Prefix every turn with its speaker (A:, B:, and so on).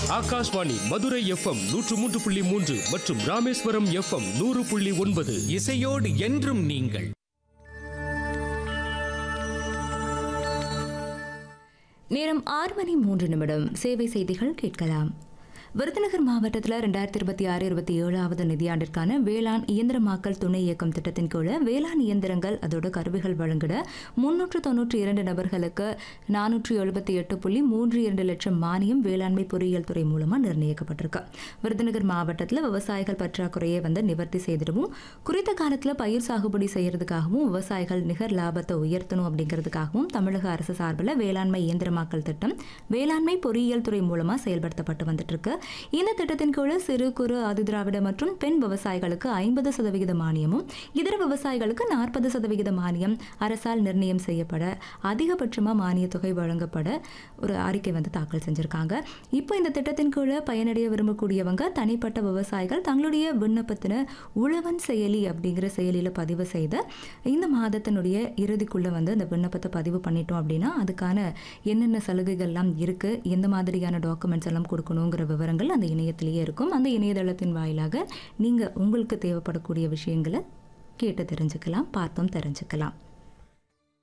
A: Akashvani Madurai FM நூற்று மூன்று புள்ளி மூன்று மற்றும் ராமேஸ்வரம் எஃப்எம் நூறு புள்ளி ஒன்பது
B: இசையோடு என்றும் நீங்கள்
C: நேரம் ஆறு மணி மூன்று நிமிடம் சேவை செய்திகள் கேட்கலாம் விருதுநகர் மாவட்டத்தில் ரெண்டாயிரத்தி இருபத்தி ஆறு இருபத்தி ஏழாவது நிதியாண்டிற்கான வேளாண் இயந்திரமாக்கல் துணை இயக்கம் திட்டத்தின் கீழ் வேளாண் இயந்திரங்கள் அதோட கருவிகள் வழங்கிட முன்னூற்று தொன்னூற்றி இரண்டு நபர்களுக்கு நானூற்றி எழுபத்தி எட்டு புள்ளி மூன்று இரண்டு லட்சம் மானியம் வேளாண்மை பொறியியல் துறை மூலமாக நிர்ணயிக்கப்பட்டிருக்கு விருதுநகர் மாவட்டத்தில் விவசாயிகள் பற்றாக்குறையை வந்து நிவர்த்தி செய்திடவும் குறித்த காலத்தில் பயிர் சாகுபடி செய்யறதுக்காகவும் விவசாயிகள் நிகர் லாபத்தை உயர்த்தணும் அப்படிங்கிறதுக்காகவும் தமிழக அரசு சார்பில் வேளாண்மை இயந்திரமாக்கல் திட்டம் வேளாண்மை பொறியியல் துறை மூலமாக செயல்படுத்தப்பட்டு வந்துட்டு இருக்கு இந்த திட்டத்தின் கீழ் சிறு குறு ஆதிதிராவிட மற்றும் பெண் விவசாயிகளுக்கு ஐம்பது சதவிகித மானியமும் இதர விவசாயிகளுக்கு நாற்பது சதவிகித மானியம் அரசால் நிர்ணயம் செய்யப்பட அதிகபட்சமாக மானிய தொகை வழங்கப்பட ஒரு அறிக்கை வந்து தாக்கல் செஞ்சிருக்காங்க இப்போ இந்த திட்டத்தின் கீழ் பயனடைய விரும்பக்கூடியவங்க தனிப்பட்ட விவசாயிகள் தங்களுடைய விண்ணப்பத்தின உழவன் செயலி அப்படிங்கிற செயலியில் பதிவு செய்த இந்த மாதத்தினுடைய இறுதிக்குள்ளே வந்து அந்த விண்ணப்பத்தை பதிவு பண்ணிட்டோம் அப்படின்னா அதுக்கான என்னென்ன சலுகைகள்லாம் இருக்குது எந்த மாதிரியான டாக்குமெண்ட்ஸ் எல்லாம் கொடுக்கணுங்கிற விவரங்கள் அந்த இணையத்திலேயே இருக்கும் அந்த இணையதளத்தின் வாயிலாக நீங்கள் உங்களுக்கு தேவைப்படக்கூடிய விஷயங்களை கேட்டு தெரிஞ்சுக்கலாம் பார்த்தும் தெரிஞ்சுக்கலாம்